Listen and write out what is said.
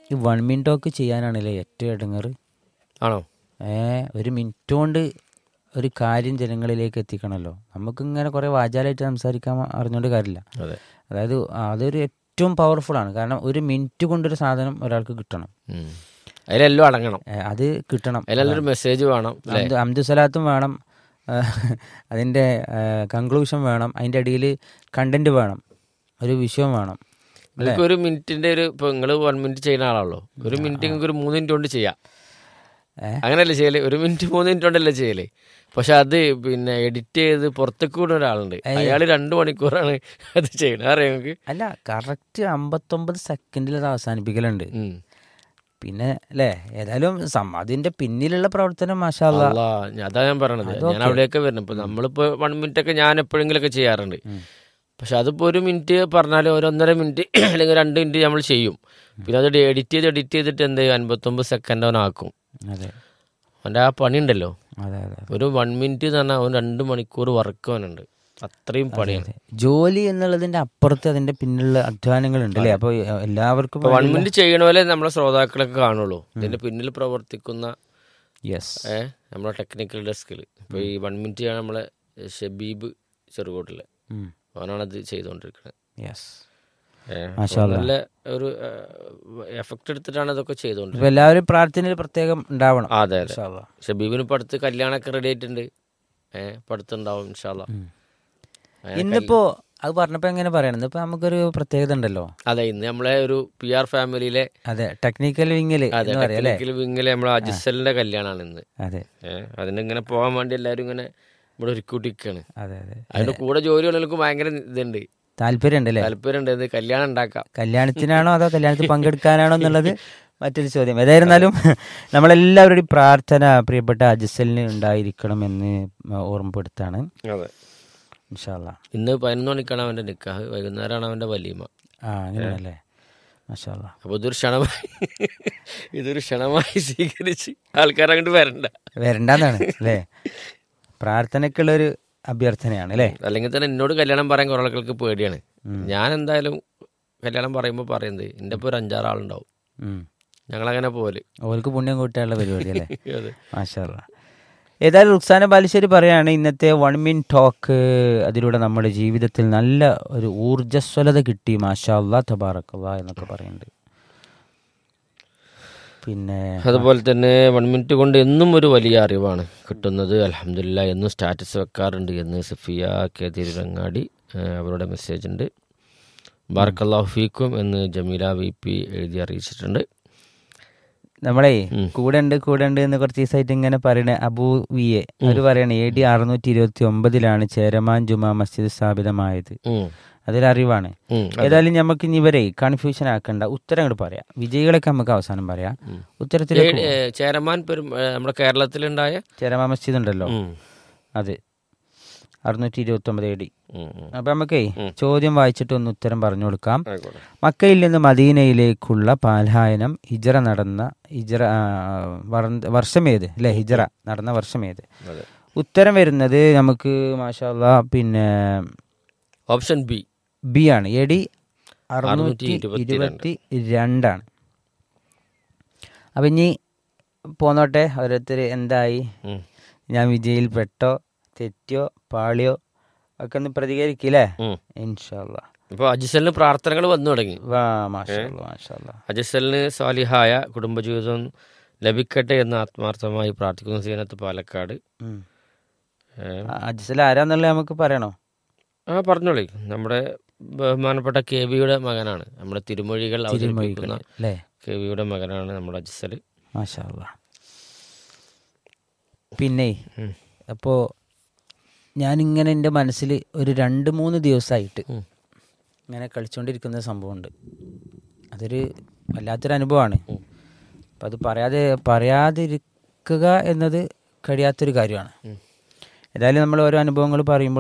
ഈ one minute talk ചെയ്യാനാണല്ലേ ഏറ്റവും ഇടങ്ങറ് ആണോ ഏ ഒരു മിനിറ്റ് കൊണ്ട് ഒരു കാര്യം ജനങ്ങളിലേക്ക് എത്തിക്കണമല്ലോ നമുക്കിങ്ങനെ കുറേ വാചാലായിട്ട് സംസാരിക്കാൻ അറിഞ്ഞുകൊണ്ട് കാര്യമില്ല അതെ അതായത് അതൊരു ഏറ്റവും പവർഫുൾ ആണ് കാരണം ഒരു മിനിറ്റ് കൊണ്ടൊരു സാധനം ഒരാൾക്ക് കിട്ടണം ഉം. അതിലെല്ലാം അടങ്ങണം ഏ, അത് കിട്ടണം അതിലെല്ലാം ഒരു മെസ്സേജ് വേണം അല്ലേ അബ്ദു അബ്ദുസലാത്തും വേണം ആ, അതിൻ്റെ കൺക്ലൂഷൻ വേണം അതിൻ്റെ അടിയിൽ കണ്ടന്റ് വേണം ഒരു വിഷയം വേണം നിങ്ങൾക്ക് ഒരു മിനിറ്റിന്റെ ഒരു ഇപ്പൊ നിങ്ങൾ വൺ മിനിറ്റ് ചെയ്യുന്ന ആളാണല്ലോ ഒരു മിനിറ്റ് നിങ്ങൾക്ക് ഒരു മൂന്ന് മിനിറ്റ് കൊണ്ട് ചെയ്യാം ഏ? അങ്ങനെയല്ലേ ചെയ്യല് ഒരു മിനിറ്റ് മൂന്ന് മിനിറ്റ് കൊണ്ടല്ലേ ചെയ്യല് പക്ഷെ അത് പിന്നെ എഡിറ്റ് ചെയ്ത് പുറത്തേക്ക് വിടുന്ന ഒരാളുണ്ട് അയാൾ രണ്ട് മണിക്കൂറാണ് അത് ചെയ്യണത് അറിയാം നിങ്ങൾക്ക് അല്ല കറക്റ്റ് അമ്പത്തൊമ്പത് സെക്കൻഡിൽ അത് അവസാനിപ്പിക്കലുണ്ട് ഉം. പിന്നെ അല്ലേ ഏതായാലും സം അതിന്റെ പിന്നിലുള്ള പ്രവർത്തനം മാഷാല്ല അല്ലാ, ഞാൻ- അതാ ഞാൻ പറയണത് ഞാൻ അവിടെയൊക്കെ വരുന്നത് ഇപ്പൊ നമ്മളിപ്പോ വൺ മിനിറ്റ് ഒക്കെ ഞാൻ എപ്പോഴെങ്കിലൊക്കെ ചെയ്യാറുണ്ട് പക്ഷെ അതിപ്പോ ഒരു മിനിറ്റ് പറഞ്ഞാൽ ഒരു ഒന്നര മിനിറ്റ് അല്ലെങ്കിൽ രണ്ട് മിനിറ്റ് നമ്മൾ ചെയ്യും പിന്നെ അത് എഡിറ്റ് ചെയ്ത് എഡിറ്റ് ചെയ്തിട്ട് എന്ത് ചെയ്യും അൻപത്തൊമ്പത് സെക്കൻഡ് അവനാക്കും അതെ അവൻ്റെ ആ പണി ഉണ്ടല്ലോ അതെ അതെ ഒരു വൺ മിനിറ്റ് എന്ന് പറഞ്ഞാൽ അവൻ രണ്ട് മണിക്കൂർ വർക്ക് അവനുണ്ട് അത്രയും പണിയാണ് ജോലി എന്നുള്ളതിന്റെ അപ്പുറത്ത് അതിന്റെ പിന്നിലുള്ള അധ്വാനങ്ങളുണ്ട് അല്ലേ അപ്പൊ എല്ലാവർക്കും ഇപ്പൊ വൺ മിനിറ്റ് ചെയ്യണ പോലെ നമ്മളെ ശ്രോതാക്കളൊക്കെ കാണുള്ളൂ ഇതിന്റെ പിന്നിൽ പ്രവർത്തിക്കുന്ന യെസ് ഏഹ് നമ്മളെ ടെക്നിക്കൽ ഡെസ്കിൽ ഇപ്പൊ ഈ വൺ മിനിറ്റ് ചെയ്യണ നമ്മളെ ഷബീബ് ചെറുകോട്ടിലെ അവനാണത് ചെയ്തുകൊണ്ടിരിക്കുന്നത് യെസ് ഏഹ് മാഷാ അപ്പൊ നല്ല ഒരു എഫക്ട് എടുത്തിട്ടാണ് അതൊക്കെ ചെയ്തുകൊണ്ടിരിക്കുന്നത് ഇപ്പൊ എല്ലാവരും പ്രാർത്ഥനയിൽ പ്രത്യേകം ഉണ്ടാവണം അതെ അതെ ഇൻഷാ അല്ലാ. ഷബീബിന് ഇപ്പൊ അടുത്ത് കല്യാണമൊക്കെ റെഡി ആയിട്ടുണ്ട് ഏഹ് ഇപ്പൊ അടുത്തുണ്ടാവും ഇൻഷാല്ല ഇന്നിപ്പോ അത് പറഞ്ഞപ്പോ എങ്ങനെ പറയണത് ഇപ്പൊ നമുക്കൊരു പ്രത്യേകത ഉണ്ടല്ലോ അതെ ഇന്ന് നമ്മളെ ഒരു പി ആർ ഫാമിലിയിലെ അതെ ടെക്നിക്കൽ വിങ്ങില് അതെ എന്ന് പറയാം അല്ലേ ടെക്നിക്കൽ വിങ്ങിലെ നമ്മളെ അജിസലിന്റെ കല്യാണമാണ് ഇന്ന് അതെ ഏഹ് അതിന് ഇങ്ങനെ പോകാൻ വേണ്ടി എല്ലാവരും ഇങ്ങനെ ഇവിടെ ഒരുക്കൂട്ടിരിക്കുകയാണ് അതെ അതെ അതിന്റെ കൂടെ ജോലിയുള്ളവർക്ക് ഭയങ്കര ഇതുണ്ട് താല്പര്യം ഉണ്ടല്ലേ താല്പര്യമുണ്ട് ഇത് കല്യാണം ഉണ്ടാക്കാം കല്യാണത്തിനാണോ അതോ കല്യാണത്തിൽ പങ്കെടുക്കാനാണോ എന്നുള്ളത് മറ്റൊരു ചോദ്യം ഏതായിരുന്നാലും നമ്മളെല്ലാവരുടെയും പ്രാർത്ഥന പ്രിയപ്പെട്ട അജിസലിന് ഉണ്ടായിരിക്കണം എന്ന് ഓർമ്മപ്പെടുത്താണ് അതെ ഇൻഷാല്ല ഇന്ന് പതിനൊന്ന് മണിക്കാണ് അവന്റെ നിക്കാഹ് വൈകുന്നേരമാണ് അവന്റെ വലീമ ആ അങ്ങനെയാണല്ലേ മാഷാല്ല അപ്പൊ ഇതൊരു ക്ഷണമായി ഇതൊരു ക്ഷണമായി സ്വീകരിച്ച് ആൾക്കാർ അങ്ങോട്ട് വരണ്ട വരണ്ടെന്നാണ് അല്ലേ പ്രാർത്ഥനയ്ക്കുള്ളൊരു അഭ്യർത്ഥനയാണ് അല്ലേ അല്ലെങ്കിൽ തന്നെ എന്നോട് കല്യാണം പറയാൻ കുറെ ആൾക്കാർക്ക് പേടിയാണ് ഞാൻ എന്തായാലും കല്യാണം പറയുമ്പോൾ പറയുന്നത് എൻ്റെ ഇപ്പോൾ ഒരു അഞ്ചാറ് ആളുണ്ടാവും ഉം. ഞങ്ങളങ്ങനെ പോലെ ഓർക്ക് പുണ്യം കൂട്ടാനുള്ള പരിപാടി അല്ലേ അതെ മാഷാല്ല ഏതായാലും റുക്സാന ബാലുശ്ശേരി പറയാണ് ഇന്നത്തെ വൺ മിൻ ടോക്ക് അതിലൂടെ നമ്മുടെ ജീവിതത്തിൽ നല്ല ഒരു ഊർജ്ജസ്വലത കിട്ടി മാഷാല്ലാ തബാറക്കല്ലാ എന്നൊക്കെ പറയുന്നുണ്ട് പിന്നെ അതുപോലെ തന്നെ വൺ മിനിറ്റ് കൊണ്ട് എന്നും ഒരു വലിയ അറിവാണ് കിട്ടുന്നത് അലഹമില്ല എന്നും സ്റ്റാറ്റസ് വെക്കാറുണ്ട് എന്ന് സഫിയ കെ തിരുരങ്ങാടി ഏഹ് അവരുടെ മെസ്സേജ് ഉണ്ട് ബാർക്കല്ലാഹു ഫീക്കും എന്ന് ജമീല വി പി എഴുതി അറിയിച്ചിട്ടുണ്ട് നമ്മളെ കൂടെ ഉണ്ട് കൂടെ ഉണ്ട് എന്ന് കുറച്ച് ദിവസമായിട്ട് ഇങ്ങനെ പറയണ അബൂ വി എ അവർ പറയണ എ ഡി അറുന്നൂറ്റി ഇരുപത്തി ഒമ്പതിലാണ് ചേരമാൻ ജുമാ മസ്ജിദ് സ്ഥാപിതമായത് ഉം. അതിലറിവാണ് ഉം. ഏതായാലും നമുക്ക് ഇനി ഇവരെ കൺഫ്യൂഷൻ ആക്കണ്ട ഉത്തരം അങ്ങോട്ട് പറയാം വിജയികളൊക്കെ നമുക്ക് അവസാനം പറയാം ഉത്തരത്തിലേക്ക് ഏ- ഏ, ചേരമാൻ പെരും ഏ, നമ്മുടെ കേരളത്തിലുണ്ടായ ചേരമാ മസ്ജിദ് ഉണ്ടല്ലോ ഉം. അത് അറുന്നൂറ്റി ഇരുപത്തി ഒമ്പത് എ ഡി ഉം, ഉം. അപ്പൊ നമുക്കേ ചോദ്യം വായിച്ചിട്ട് ഒന്ന് ഉത്തരം പറഞ്ഞു കൊടുക്കാം ആയിക്കോട്ടെ മക്കയിൽ നിന്ന് മദീനയിലേക്കുള്ള പാലായനം ഹിജറ നടന്ന ഹിജറ ആ, വർ- വർഷമേത് അല്ലെ ഹിജറ നടന്ന വർഷമേത് അതെ ഉത്തരം വരുന്നത് നമുക്ക് മാഷാല്ല പിന്നെ ഓപ്ഷൻ ബി ബി ആണ് എ ഡി അറുന്നൂറ്റി ഇരുപത്തി ഇരുപത്തി രണ്ടാണ് അപ്പം ഇനി പോന്നോട്ടെ ഓരോരുത്തർ എന്തായി ഉം. ഞാൻ വിജയിൽ പെട്ടോ തെറ്റിയോ പാളിയോ ഒക്കെ ഒന്ന് പ്രതികരിക്കില്ലേ ഉം. ഇൻഷാല്ല ഇപ്പൊ അജിസലിന് പ്രാർത്ഥനകൾ വന്നു തുടങ്ങി വാ മാഷാല്ല മാഷാല്ല അജിസലിന് സ്വാലിഹായ കുടുംബജീവിതം ലഭിക്കട്ടെ എന്ന് ആത്മാർത്ഥമായി പ്രാർത്ഥിക്കുന്ന സീനത്ത് പാലക്കാട് ഏ, അജിസൽ ആരാന്നുള്ളത് നമുക്ക് പറയണോ ആ പറഞ്ഞോളി നമ്മുടെ ബഹുമാനപ്പെട്ട കെ വിയുടെ മകനാണ് നമ്മുടെ തിരുമൊഴികൾ അവതരിപ്പിക്കുന്ന അല്ലേ കെ വിയുടെ മകനാണ് നമ്മുടെ അജിസൽ മാഷാല്ല പിന്നെ ഉം. അപ്പോൾ ഞാനിങ്ങനെ എൻ്റെ മനസ്സിൽ ഒരു രണ്ട് മൂന്ന് ദിവസമായിട്ട് ഉം. ഇങ്ങനെ കളിച്ചുകൊണ്ടിരിക്കുന്ന സംഭവമുണ്ട് അതൊരു വല്ലാത്തൊരു അനുഭവമാണ് അപ്പം അത് പറയാതെ പറയാതിരിക്കുക എന്നത് കഴിയാത്തൊരു കാര്യമാണ് ഏതായാലും നമ്മൾ ഓരോ അനുഭവങ്ങൾ പറയുമ്പോൾ